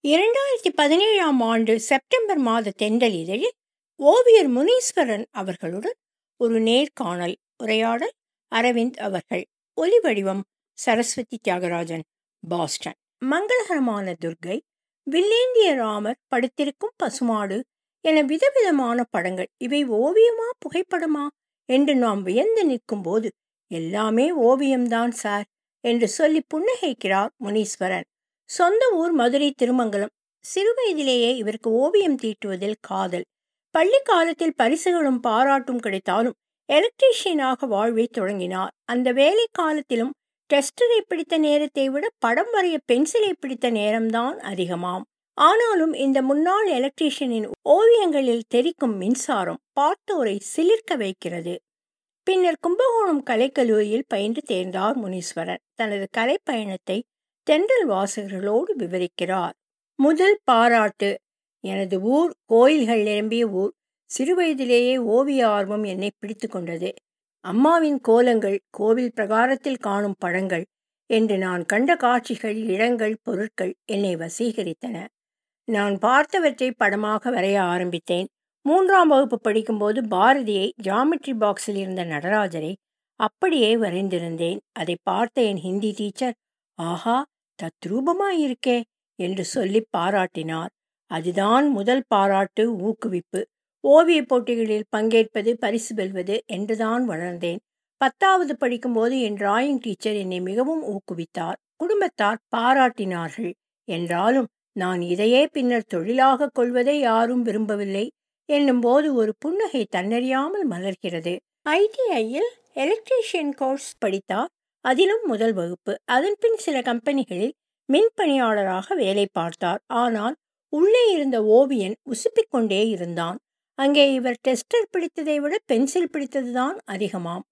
இரண்டாயிரத்தி பதினேழாம் ஆண்டு செப்டம்பர் மாத தென்றல் இதழில் ஓவியர் முனீஸ்வரன் அவர்களுடன் ஒரு நேர்காணல் உரையாடல் அரவிந்த் அவர்கள் ஒலி வடிவம் சரஸ்வதி தியாகராஜன் பாஸ்டன் மங்களகரமான துர்கை வில்லேந்திய ராமர் படுத்திருக்கும் பசுமாடு என விதவிதமான படங்கள் இவை ஓவியமா புகைப்படமா என்று நாம் வியந்து நிற்கும் போது எல்லாமே ஓவியம்தான் சார் என்று சொல்லி புன்னகைக்கிறார் முனீஸ்வரன் சொந்த ஊர் மதுரை திருமங்கலம் சிறுவயதிலேயே இவருக்கு ஓவியம் தீட்டுவதில் காதல் பள்ளி காலத்தில் பரிசுகளும் பாராட்டும் கிடைத்தாலும் எலக்ட்ரீஷியனாக வாழ்வை தொடங்கினார் அந்த வேலை காலத்திலும் டெஸ்டரை பிடித்த நேரத்தை விட படம் வரைய பென்சிலை பிடித்த நேரம்தான் அதிகமாம் ஆனாலும் இந்த முன்னாள் எலக்ட்ரீஷியனின் ஓவியங்களில் தெரிக்கும் மின்சாரம் பார்த்தோரை சிலிர்க்க வைக்கிறது பின்னர் கும்பகோணம் கலைக்கல்லூரியில் பயின்று தேர்ந்தார் முனீஸ்வரன் தனது கலை பயணத்தை தென்றல் வாசகர்களோடு விவரிக்கிறார் முதல் பாராட்டு எனது ஊர் கோயில்கள் நிரம்பிய ஊர் சிறுவயதிலேயே ஓவிய ஆர்வம் என்னை பிடித்து கொண்டது அம்மாவின் கோலங்கள் கோவில் பிரகாரத்தில் காணும் படங்கள் என்று நான் கண்ட காட்சிகள் இடங்கள் பொருட்கள் என்னை வசீகரித்தன நான் பார்த்தவற்றை படமாக வரைய ஆரம்பித்தேன் மூன்றாம் வகுப்பு படிக்கும்போது பாரதியை ஜாமெட்ரி பாக்ஸில் இருந்த நடராஜரை அப்படியே வரைந்திருந்தேன் அதை பார்த்த என் ஹிந்தி டீச்சர் ஆஹா தத்ரூபமாயிருக்கே என்று சொல்லி பாராட்டினார் அதுதான் முதல் பாராட்டு ஊக்குவிப்பு ஓவிய போட்டிகளில் பங்கேற்பது பரிசு வெல்வது என்றுதான் வளர்ந்தேன் பத்தாவது படிக்கும்போது என் டிராயிங் டீச்சர் என்னை மிகவும் ஊக்குவித்தார் குடும்பத்தார் பாராட்டினார்கள் என்றாலும் நான் இதையே பின்னர் தொழிலாக கொள்வதை யாரும் விரும்பவில்லை என்னும்போது ஒரு புன்னகை தன்னறியாமல் மலர்கிறது ஐடிஐயில் எலக்ட்ரீஷியன் கோர்ஸ் படித்தார் அதிலும் முதல் வகுப்பு அதன்பின் சில கம்பெனிகளில் மின் பணியாளராக வேலை பார்த்தார் ஆனால் உள்ளே இருந்த ஓவியன் உசுப்பிக்கொண்டே இருந்தான் அங்கே இவர் டெஸ்டர் பிடித்ததை விட பென்சில் பிடித்ததுதான் அதிகமாம்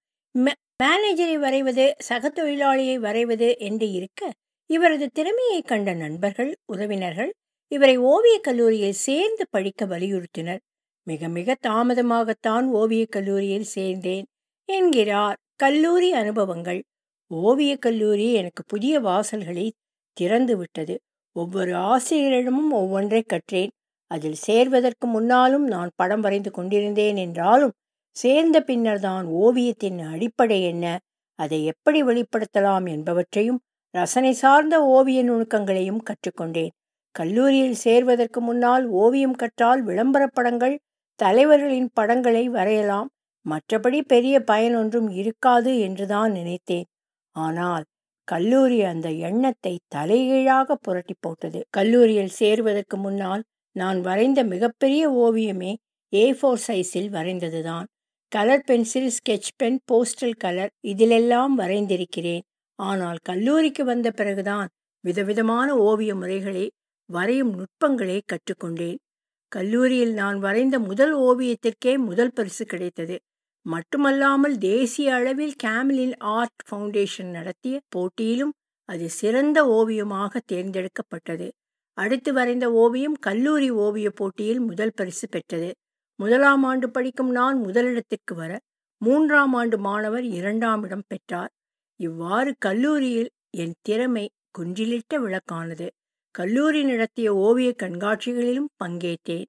மேனேஜரை வரைவது சக தொழிலாளியை வரைவது என்று இருக்க இவரது திறமையை கண்ட நண்பர்கள் உறவினர்கள் இவரை ஓவியக் கல்லூரியில் சேர்ந்து படிக்க வலியுறுத்தினர் மிக மிக தாமதமாகத்தான் ஓவியக் கல்லூரியில் சேர்ந்தேன் என்கிறார் கல்லூரி அனுபவங்கள் ஓவியக் கல்லூரி எனக்கு புதிய வாசல்களை திறந்து விட்டது ஒவ்வொரு ஆசிரியரிடமும் ஒவ்வொன்றை கற்றேன் அதில் சேர்வதற்கு முன்னாலும் நான் படம் வரைந்து கொண்டிருந்தேன் என்றாலும் சேர்ந்த பின்னர் தான் ஓவியத்தின் அடிப்படை என்ன அதை எப்படி வெளிப்படுத்தலாம் என்பவற்றையும் ரசனை சார்ந்த ஓவிய நுணுக்கங்களையும் கற்றுக்கொண்டேன் கல்லூரியில் சேர்வதற்கு முன்னால் ஓவியம் கற்றால் விளம்பர படங்கள் தலைவர்களின் படங்களை வரையலாம் மற்றபடி பெரிய பயன் ஒன்றும் இருக்காது என்றுதான் நினைத்தேன் ஆனால் கல்லூரி அந்த எண்ணத்தை தலைகீழாக புரட்டி போட்டது கல்லூரியில் சேருவதற்கு முன்னால் நான் வரைந்த மிகப்பெரிய ஓவியமே ஏ ஃபோர் சைஸில் வரைந்ததுதான் colour pencil sketch pen pastel colour இதிலெல்லாம் வரைந்திருக்கிறேன் ஆனால் கல்லூரிக்கு வந்த பிறகுதான் விதவிதமான ஓவிய முறைகளை வரையும் நுட்பங்களை கற்றுக்கொண்டேன் கல்லூரியில் நான் வரைந்த முதல் ஓவியத்திற்கே முதல் பரிசு கிடைத்தது மட்டுமல்லாமல் தேசிய அளவில் கேம்லின் ஆர்ட் ஃபவுண்டேஷன் நடத்திய போட்டியிலும் அது சிறந்த ஓவியமாக தேர்ந்தெடுக்கப்பட்டது அடுத்து வரைந்த ஓவியம் கல்லூரி ஓவிய போட்டியில் முதல் பரிசு பெற்றது முதலாம் ஆண்டு படிக்கும் நான் முதலிடத்திற்கு வர மூன்றாம் ஆண்டு மாணவர் இரண்டாம் இடம் பெற்றார் இவ்வாறு கல்லூரியில் என் திறமை குன்றிலிட்ட விளக்கானது கல்லூரி நடத்திய ஓவிய கண்காட்சிகளிலும் பங்கேற்றேன்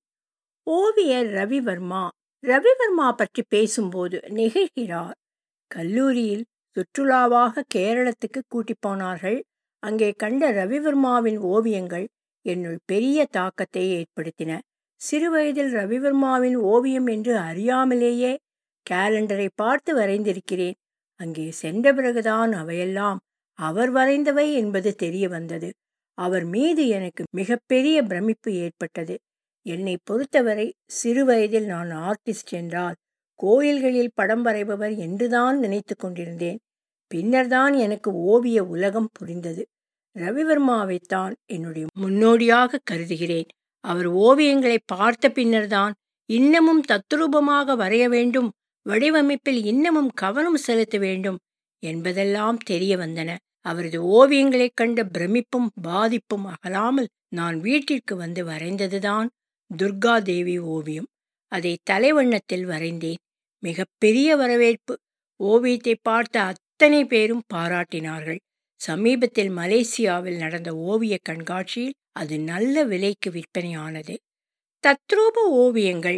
ஓவியர் ரவிவர்மா ரவிவர்மா பற்றி பேசும்போது நெகிழ்கிறார் கல்லூரியில் சுற்றுலாவாக கேரளத்துக்கு கூட்டி போனார்கள் அங்கே கண்ட ரவிவர்மாவின் ஓவியங்கள் என்னுள் பெரிய தாக்கத்தை ஏற்படுத்தின சிறுவயதில் ரவிவர்மாவின் ஓவியம் என்று அறியாமலேயே கேலண்டரை பார்த்து வரைந்திருக்கிறேன் அங்கே சென்ற பிறகுதான் அவையெல்லாம் அவர் வரைந்தவை என்பது தெரிய வந்தது அவர் மீது எனக்கு மிகப்பெரிய பிரமிப்பு ஏற்பட்டது என்னை பொறுத்தவரை சிறுவயதில் நான் ஆர்டிஸ்ட் என்றால் கோயில்களில் படம் வரைபவர் என்றுதான் நினைத்து கொண்டிருந்தேன் பின்னர்தான் எனக்கு ஓவிய உலகம் புரிந்தது ரவிவர்மாவைத்தான் என்னுடைய முன்னோடியாக கருதுகிறேன் அவர் ஓவியங்களை பார்த்த பின்னர்தான் இன்னமும் தத்ரூபமாக வரைய வேண்டும் வடிவமைப்பில் இன்னமும் கவனம் செலுத்த வேண்டும் என்பதெல்லாம் தெரிய வந்தன அவரது ஓவியங்களைக் கண்ட பிரமிப்பும் பாதிப்பும் அகலாமல் நான் வீட்டிற்கு வந்து வரைந்ததுதான் துர்கா தேவி ஓவியம் அதை தலைவண்ணத்தில் வரைந்தேன் மிகப்பெரிய வரவேற்பு ஓவியத்தை பார்த்த அத்தனை பேரும் பாராட்டினார்கள் சமீபத்தில் மலேசியாவில் நடந்த ஓவிய கண்காட்சியில் அது நல்ல விலைக்கு விற்பனையானது தத்ரூப ஓவியங்கள்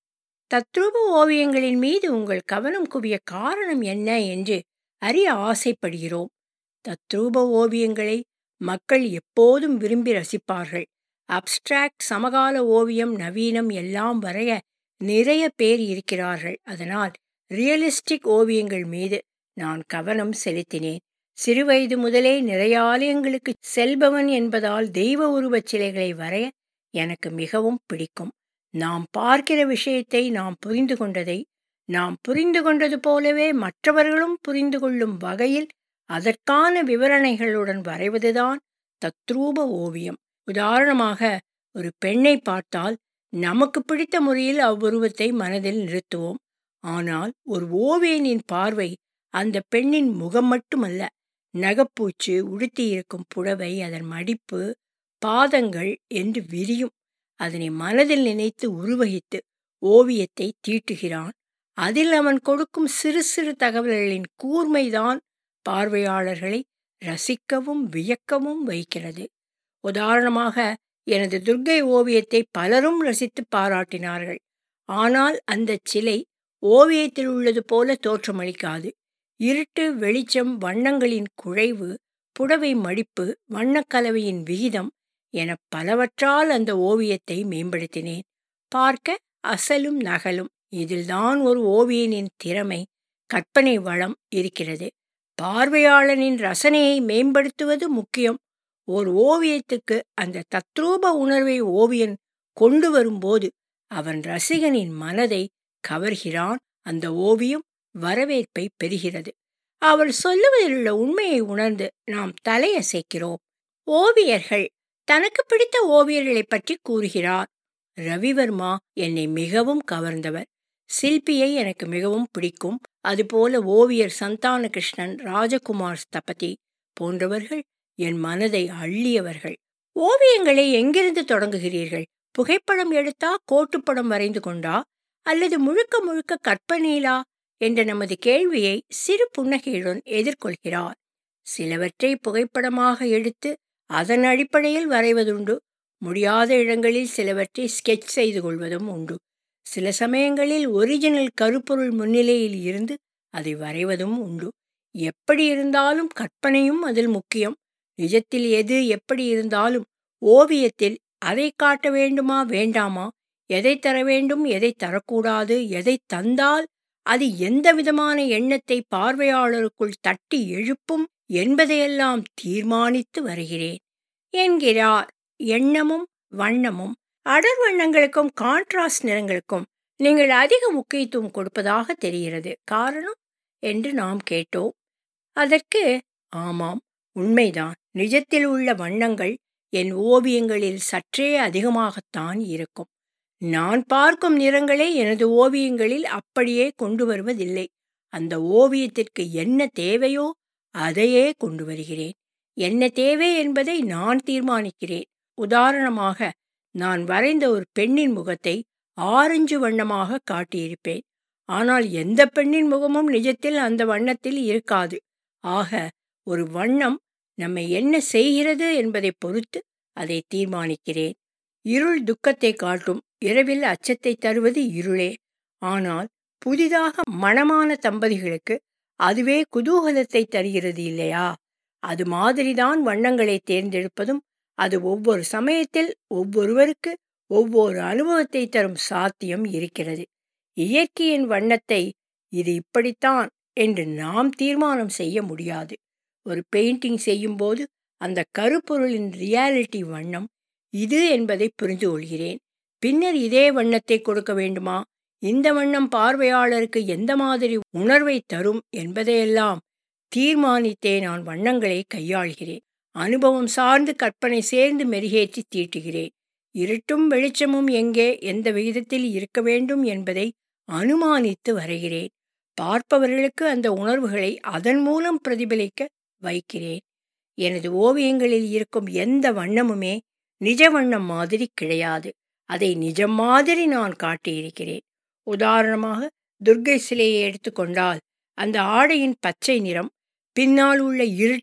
தத்ரூப ஓவியங்களின் மீது உங்கள் கவனம் குவிய காரணம் என்ன என்று அறிய ஆசைப்படுகிறோம் தத்ரூப ஓவியங்களை மக்கள் எப்போதும் விரும்பி ரசிப்பார்கள் அப்ஸ்ட்ராக்ட் சமகால ஓவியம் நவீனம் எல்லாம் வரைய நிறைய பேர் இருக்கிறார்கள் அதனால் ரியலிஸ்டிக் ஓவியங்கள் மீது நான் கவனம் செலுத்தினேன் சிறுவயது முதலே நிறைய ஆலயங்களுக்கு செல்பவன் என்பதால் தெய்வ உருவச் சிலைகளை வரைய எனக்கு மிகவும் பிடிக்கும் நாம் பார்க்கிற விஷயத்தை நாம் புரிந்து கொண்டதை நாம் புரிந்து கொண்டது போலவே மற்றவர்களும் புரிந்து கொள்ளும் வகையில் அதற்கான விவரணைகளுடன் வரைவதுதான் தத்ரூப ஓவியம் உதாரணமாக ஒரு பெண்ணை பார்த்தால் நமக்கு பிடித்த முறையில் அவ்வுருவத்தை மனதில் நிறுத்துவோம் ஆனால் ஒரு ஓவியனின் பார்வை அந்த பெண்ணின் முகம் மட்டுமல்ல நகப்பூச்சு உடுத்தியிருக்கும் புடவை அதன் மடிப்பு பாதங்கள் என்று விரியும் அதனை மனதில் நினைத்து உருவகித்து ஓவியத்தை தீட்டுகிறான் அதில் அவன் கொடுக்கும் சிறு சிறு தகவல்களின் கூர்மைதான் பார்வையாளர்களை ரசிக்கவும் வியக்கவும் வைக்கிறது உதாரணமாக எனது துர்க்கை ஓவியத்தை பலரும் ரசித்து பாராட்டினார்கள் ஆனால் அந்த சிலை ஓவியத்தில் உள்ளது போல தோற்றமளிக்காது இருட்டு வெளிச்சம் வண்ணங்களின் குழைவு புடவை மடிப்பு வண்ணக்கலவையின் விகிதம் என பலவற்றால் அந்த ஓவியத்தை மேம்படுத்தினேன் பார்க்க அசலும் நகலும் இதில்தான் ஒரு ஓவியனின் திறமை கற்பனை வளம் இருக்கிறது பார்வையாளனின் ரசனையை மேம்படுத்துவது முக்கியம் ஓர் ஓவியத்துக்கு அந்த தத்ரூப உணர்வை ஓவியன் கொண்டு வரும்போது அவன் ரசிகனின் மனதை கவர்கிறான் அந்த ஓவியம் வரவேற்பை பெறுகிறது அவர் சொல்லுவதிலுள்ள உண்மையை உணர்ந்து நாம் தலையசைக்கிறோம் ஓவியர்கள் தனக்கு பிடித்த ஓவியர்களை பற்றி கூறுகிறார் ரவிவர்மா என்னை மிகவும் கவர்ந்தவர் சில்பியை எனக்கு மிகவும் பிடிக்கும் அதுபோல ஓவியர் சந்தான கிருஷ்ணன் ராஜகுமார் ஸ்தபதி போன்றவர்கள் என் மனதை அள்ளியவர்கள் ஓவியங்களை எங்கிருந்து தொடங்குகிறீர்கள் புகைப்படம் எடுத்தா கோட்டுப்படம் வரைந்து கொண்டா அல்லது முழுக்க முழுக்க கற்பனையிலா என்ற நமது கேள்வியை சிறு புன்னகையுடன் எதிர்கொள்கிறார் சிலவற்றை புகைப்படமாக எடுத்து அதன் அடிப்படையில் வரைவதுண்டு முடியாத இடங்களில் சிலவற்றை ஸ்கெட்ச் செய்து கொள்வதும் உண்டு சில சமயங்களில் ஒரிஜினல் கருப்பொருள் முன்னிலையில் இருந்து அதை வரைவதும் உண்டு எப்படி இருந்தாலும் கற்பனையும் அதில் முக்கியம் நிஜத்தில் எது எப்படி இருந்தாலும் ஓவியத்தில் அதை காட்ட வேண்டுமா வேண்டாமா எதை தர வேண்டும் எதை தரக்கூடாது எதை தந்தால் அது எந்த விதமான எண்ணத்தை பார்வையாளருக்குள் தட்டி எழுப்பும் என்பதையெல்லாம் தீர்மானித்து வருகிறேன் என்கிறார் எண்ணமும் வண்ணமும் அடர் வண்ணங்களுக்கும் கான்ட்ராஸ்ட் நிறங்களுக்கும் நீங்கள் அதிக முக்கியத்துவம் கொடுப்பதாக தெரிகிறது காரணம் என்று நாம் கேட்டோம் அதற்கு ஆமாம் உண்மைதான் நிஜத்தில் உள்ள வண்ணங்கள் என் ஓவியங்களில் சற்றே அதிகமாகத்தான் இருக்கும் நான் பார்க்கும் நிறங்களை எனது ஓவியங்களில் அப்படியே கொண்டு வருவதில்லை அந்த ஓவியத்திற்கு என்ன தேவையோ அதையே கொண்டு வருகிறேன் என்ன தேவை என்பதை நான் தீர்மானிக்கிறேன் உதாரணமாக நான் வரைந்த ஒரு பெண்ணின் முகத்தை ஆரஞ்சு வண்ணமாக காட்டியிருப்பேன் ஆனால் எந்த பெண்ணின் முகமும் நிஜத்தில் அந்த வண்ணத்தில் இருக்காது ஆக ஒரு வண்ணம் நம்மை என்ன செய்கிறது என்பதை பொறுத்து அதை தீர்மானிக்கிறேன் இருள் துக்கத்தை காட்டும் இரவில் அச்சத்தை தருவது இருளே ஆனால் புதிதாக மணமான தம்பதிகளுக்கு அதுவே குதூகலத்தை தருகிறது இல்லையா அது மாதிரிதான் வண்ணங்களை தேர்ந்தெடுப்பதும் அது ஒவ்வொரு சமயத்தில் ஒவ்வொருவருக்கு ஒவ்வொரு அனுபவத்தை தரும் சாத்தியம் இருக்கிறது இயற்கையின் வண்ணத்தை இது இப்படித்தான் என்று நாம் தீர்மானம் செய்ய முடியாது ஒரு பெயிண்டிங் செய்யும்போது அந்த கருப்பொருளின் ரியாலிட்டி வண்ணம் இது என்பதை புரிந்து கொள்கிறேன் பின்னர் இதே வண்ணத்தை கொடுக்க வேண்டுமா இந்த வண்ணம் பார்வையாளருக்கு எந்த மாதிரி உணர்வை தரும் என்பதையெல்லாம் தீர்மானித்தே நான் வண்ணங்களை கையாள்கிறேன் அனுபவம் சார்ந்து கற்பனை சேர்ந்து மெருகேற்றி தீட்டுகிறேன் இருட்டும் வெளிச்சமும் எங்கே எந்த விகிதத்தில் இருக்க வேண்டும் என்பதை அனுமானித்து வரைகிறேன் பார்ப்பவர்களுக்கு அந்த உணர்வுகளை அதன் மூலம் பிரதிபலிக்க வைக்கிறேன் எனது ஓவியங்களில் இருக்கும் எந்த வண்ணமுமே நிஜ வண்ணம் மாதிரி கிடையாது அதை நிஜம் மாதிரி நான் காட்டியிருக்கிறேன் உதாரணமாக துர்க்கை சிலையை எடுத்துக்கொண்டால் அந்த ஆடையின் பச்சை நிறம் பின்னால் உள்ள இருட்டு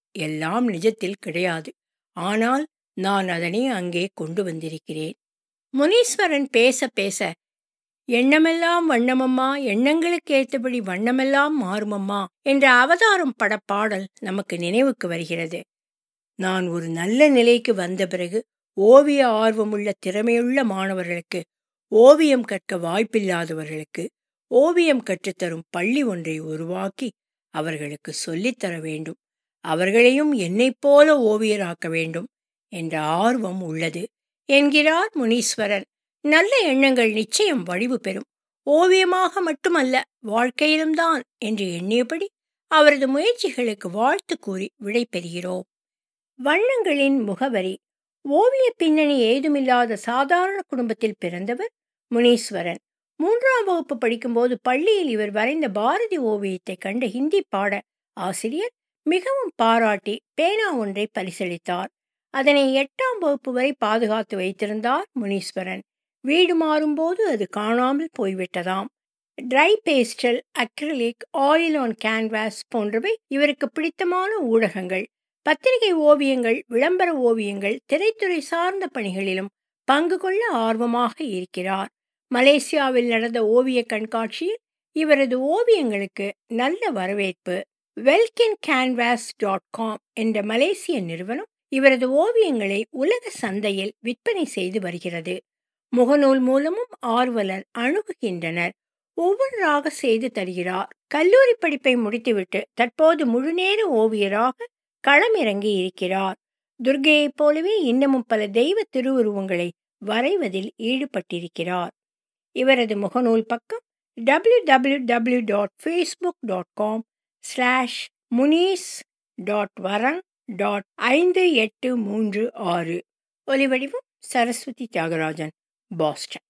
எல்லாம் நிஜத்தில் கிடையாது ஆனால் நான் அதனை அங்கே கொண்டு வந்திருக்கிறேன் முனீஸ்வரன் பேச பேச எண்ணமெல்லாம் வண்ணமம்மா எண்ணங்களுக்கு ஏற்றபடி வண்ணமெல்லாம் மாறுமம்மா என்ற அவதாரம் படப்பாடல் நமக்கு நினைவுக்கு வருகிறது நான் ஒரு நல்ல நிலைக்கு வந்த பிறகு ஓவிய ஆர்வமுள்ள திறமையுள்ள மாணவர்களுக்கு ஓவியம் கற்க வாய்ப்பில்லாதவர்களுக்கு ஓவியம் கற்றுத்தரும் பள்ளி ஒன்றை உருவாக்கி அவர்களுக்கு சொல்லித்தர வேண்டும் அவர்களையும் என்னைப் போல ஓவியராக்க வேண்டும் என்ற ஆர்வம் உள்ளது என்கிறார் முனீஸ்வரன் நல்ல எண்ணங்கள் நிச்சயம் வடிவு பெறும் ஓவியமாக மட்டுமல்ல வாழ்க்கையிலும் தான் என்று எண்ணியபடி அவரது முயற்சிகளுக்கு வாழ்த்து கூறி விடை பெறுகிறோம் வண்ணங்களின் முகவரி ஓவிய பின்னணி ஏதுமில்லாத சாதாரண குடும்பத்தில் பிறந்தவர் முனீஸ்வரன் மூன்றாம் வகுப்பு படிக்கும்போது பள்ளியில் இவர் வரைந்த பாரதி ஓவியத்தை கண்ட ஹிந்தி பாட ஆசிரியர் மிகவும் பாராட்டி பேனா ஒன்றை பரிசளித்தார் அதனை எட்டாம் வகுப்பு வரை பாதுகாத்து வைத்திருந்தார் முனீஸ்வரன் வீடு மாறும்போது அது காணாமல் போய்விட்டதாம் dry pastel acrylic oil on canvas போன்றவை இவருக்கு பிடித்தமான ஊடகங்கள் பத்திரிகை ஓவியங்கள் விளம்பர ஓவியங்கள் திரைத்துறை சார்ந்த பணிகளிலும் பங்கு கொள்ள ஆர்வமாக இருக்கிறார் மலேசியாவில் நடந்த ஓவிய கண்காட்சியில் இவரது ஓவியங்களுக்கு நல்ல வரவேற்பு வெல்கின் கேன்வாஸ் டாட் காம் என்ற மலேசிய நிறுவனம் இவரது ஓவியங்களை உலக சந்தையில் விற்பனை செய்து வருகிறது முகநூல் மூலமும் ஆர்வலர் அணுகுகின்றனர் ஒவ்வொன்றாக செய்து தருகிறார் கல்லூரி படிப்பை முடித்துவிட்டு தற்போது முழுநேர ஓவியராக களமிறங்கி இருக்கிறார் துர்கையைப் போலவே இன்னமும் பல தெய்வ திருவுருவங்களை வரைவதில் ஈடுபட்டிருக்கிறார் இவரது முகநூல் பக்கம் W W W dot Facebook dot com slash Munees dot Varan dot ஐந்து எட்டு மூன்று ஆறு ஒலிவடிவம் சரஸ்வதி தியாகராஜன் பாஸ்டன்